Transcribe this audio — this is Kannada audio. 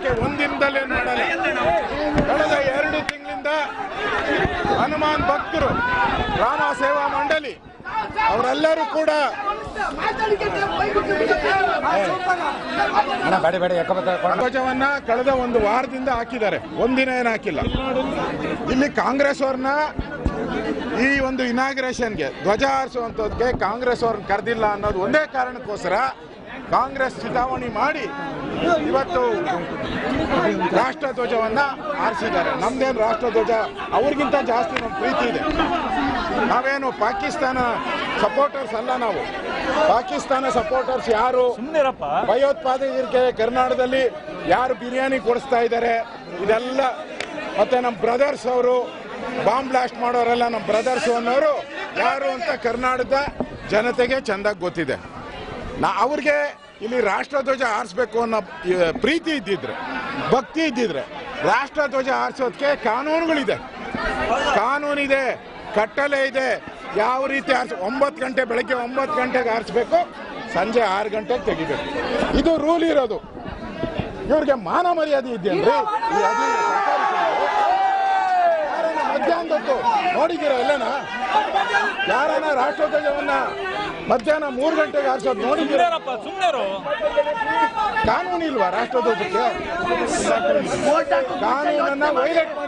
ಮಾಡಕ್ಕೆ ಒಂದಿನದಲ್ಲಿ ಏನ್ ಮಾಡಲ್ಲ ಕಳೆದ ಎರಡು ತಿಂಗಳಿಂದ ಹನುಮಾನ್ ಭಕ್ತರು ರಾಮ ಸೇವಾ ಮಂಡಳಿ ಅವರೆಲ್ಲರೂ ಕೂಡ ಅಣ್ಣ ಬೇಡ ಬೇಡ ಯಾಕಂದ್ರೆ ಧ್ವಜವನ್ನ ಕಳೆದ ಒಂದು ವಾರದಿಂದ ಹಾಕಿದ್ದಾರೆ ಒಂದಿನ ಏನು ಹಾಕಿಲ್ಲ ಇಲ್ಲಿ ಕಾಂಗ್ರೆಸ್ ಅವ್ರನ್ನ ಈ ಒಂದು ಇನಾಗ್ರೇಷನ್ಗೆ ಧ್ವಜ ಹಾರಿಸುವಂಥದ್ಕೆ ಕಾಂಗ್ರೆಸ್ ಅವ್ರನ್ನ ಕರೆದಿಲ್ಲ ಅನ್ನೋದು ಒಂದೇ ಕಾರಣಕ್ಕೋಸ್ಕರ ಕಾಂಗ್ರೆಸ್ ಚಿತಾವಣೆ ಮಾಡಿ ಇವತ್ತು ರಾಷ್ಟ್ರಧ್ವಜವನ್ನ ಹಾರಿಸಿದ್ದಾರೆ ನಮ್ದೇನು ರಾಷ್ಟ್ರಧ್ವಜ ಅವ್ರಿಗಿಂತ ಜಾಸ್ತಿ ನಮ್ಮ ಪ್ರೀತಿ ಇದೆ ನಾವೇನು ಪಾಕಿಸ್ತಾನ ಸಪೋರ್ಟರ್ಸ್ ಅಲ್ಲ ನಾವು ಪಾಕಿಸ್ತಾನ ಸಪೋರ್ಟರ್ಸ್ ಯಾರು ಭಯೋತ್ಪಾದಕರಿಗೆ ಕರ್ನಾಟಕದಲ್ಲಿ ಯಾರು ಬಿರಿಯಾನಿ ಕೊಡಿಸ್ತಾ ಇದ್ದಾರೆ ಇದೆಲ್ಲ ಮತ್ತೆ ನಮ್ಮ ಬ್ರದರ್ಸ್ ಅವರು ಬಾಂಬ್ ಬ್ಲಾಸ್ಟ್ ಮಾಡೋರೆಲ್ಲ ನಮ್ಮ ಬ್ರದರ್ಸ್ ಅನ್ನೋರು ಯಾರು ಅಂತ ಕರ್ನಾಟಕದ ಜನತೆಗೆ ಚೆಂದಾಗಿ ಗೊತ್ತಿದೆ ನಾ ಅವ್ರಿಗೆ ಇಲ್ಲಿ ರಾಷ್ಟ್ರಧ್ವಜ ಹಾರಿಸ್ಬೇಕು ಅನ್ನೋ ಈ, ಪ್ರೀತಿ ಇದ್ದಿದ್ರೆ ಭಕ್ತಿ ಇದ್ದಿದ್ರೆ ರಾಷ್ಟ್ರಧ್ವಜ ಹಾರಿಸೋದಕ್ಕೆ ಕಾನೂನುಗಳಿದೆ ಕಾನೂನಿದೆ ಕಟ್ಟಲೆ ಇದೆ ಯಾವ ರೀತಿ ಹಾರಿಸ್ ಒಂಬತ್ತು ಗಂಟೆ ಬೆಳಗ್ಗೆ ಒಂಬತ್ತು ಗಂಟೆಗೆ ಹಾರಿಸ್ಬೇಕು ಸಂಜೆ ಆರು ಗಂಟೆಗೆ ತೆಗಿಬೇಕು ಇದು ರೂಲ್ ಇರೋದು ಇವ್ರಿಗೆ ಮಾನ ಮರ್ಯಾದೆ ಇದೆಯಲ್ರಿ ಈ ಅಧಿ- ಸರ್ಕಾರಿ ಸಿಬ್ಬಂದಿ. ಯಾರನ್ನ ಮಧ್ಯಾಹ್ನದೊತ್ತು ನೋಡಿದ್ದೀರಾ ಎಲ್ಲನ ಯಾರನ್ನ ರಾಷ್ಟ್ರಧ್ವಜವನ್ನ ಮಧ್ಯಾಹ್ನ ಮೂರು ಗಂಟೆಗೆ ಹಾರಿಸೋದು ನೋಡಿದ್ದೀರಾ ಕಾನೂನು ಇಲ್ವಾ ರಾಷ್ಟ್ರಧ್ವಜಕ್ಕೆ ಕಾನೂನನ್ನ ವೈಲೇಟ್ ಮಾಡಿ